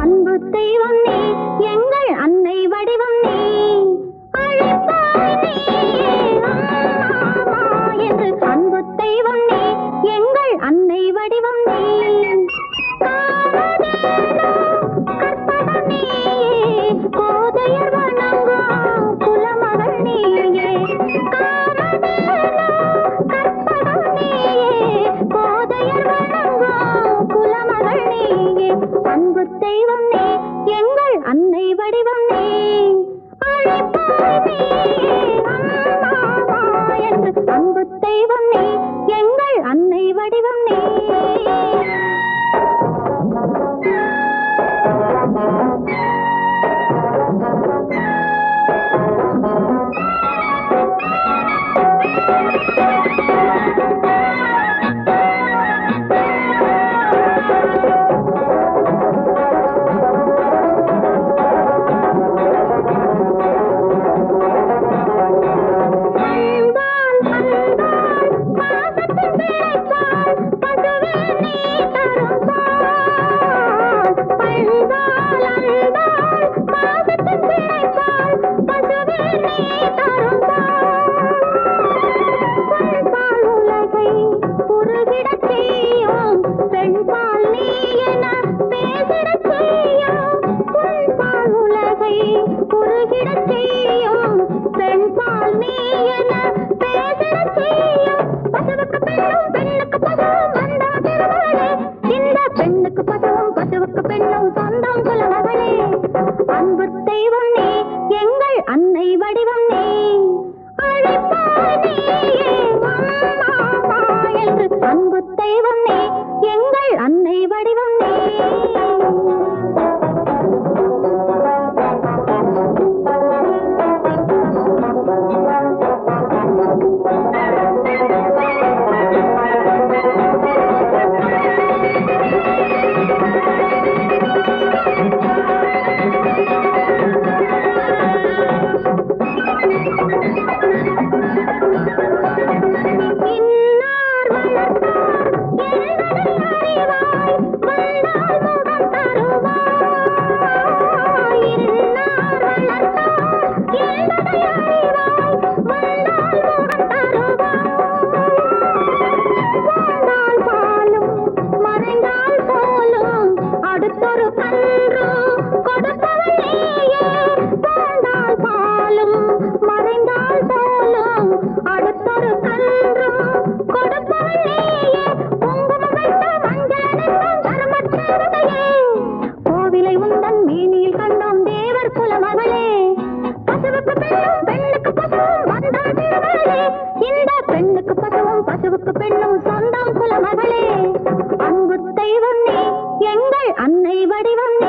அன்பு தெய்வம் நீ எங்கள் அன்னை வடிவம் நீ அழைப்பாய் நீயே அம்மா என்று அன்பு தெய்வம் நீ எங்கள் அன்னை வடிவம் நீ காமதேனு கற்பகம் நீயே கோதையர் வணங்கும் குலமகள் நீயே காமதேனு கற்பகம் நீயே கோதையர் வணங்கும் குலமகள் நீயே அன்பு தெய்வம் நீ எங்கள் அன்னை வடிவம் நீ அழைப்பாய் நீயே அம்மா என்று அன்பு தெய்வம் நீ எங்கள் அன்னை வடிவம் நீ அன்பால் அன்பால் பாசத்தின் பிழைப்பால் பசுவே நீ தரும் பால் பண்பால் அன்பால் பாசத்தின் பிழைப்பால் பசுவே நீ தரும் பால் உலகை உருகிடச் செய்யும் பெண்பால் நீ என பேசிடச் செய்யும் பொன்பால் உலகை உருகிடச் செய்யும் பெண்பால் நீ என பேசிடச் செய்யும் பசுவுக்கு பெண்ணும் பெண்ணுக்கு பசுவும் வந்தான் திருமகளே இந்த பெண்ணுக்கு பசுவும் பசுவுக்கு பெண்ணும் சொந்தம் குலமகளே அன்பு தெய்வம் நீ எங்கள் அன்னை வடிவம் நீ அழைப்பாய் நீயே அம்மா என்று அன்பு தெய்வம் நீ எங்கள் அன்னை வடிவம் நீ இன்னார் வளர்த்தார் என்பதை அறிவாய் வந்தால் முகம் தருவாய் இன்னார் வளர்த்தார் என்பதை அறிவாய் வந்தால் முகம் தருவாய் வாழ்ந்தால் பாலும் மறைந்தால் போலும் அடுத்தொரு கன்று கொடுப்பவள் நீயே வாழ்ந்தால் பாலும் மறைந்தால் போலும் அடுத்தொரு கன்று கொடுப்பவள் நீயே குங்குமம் வைத்த மஞ்சள் நிறம் தர்மச்சேவதையே கோவிலை உந்தன் மேனியில் கண்டோம் தேவர் குலமகளே பசுவுக்கு பெண்ணும் பெண்ணுக்கு பசுவும் வந்தாள் திருமகளே இந்த பெண்ணுக்கு பசுவும் பசுவுக்கு பெண்ணும் சொந்தம் குலமகளே அன்பு தெய்வம் நீ எங்கள் அன்னை வடிவம்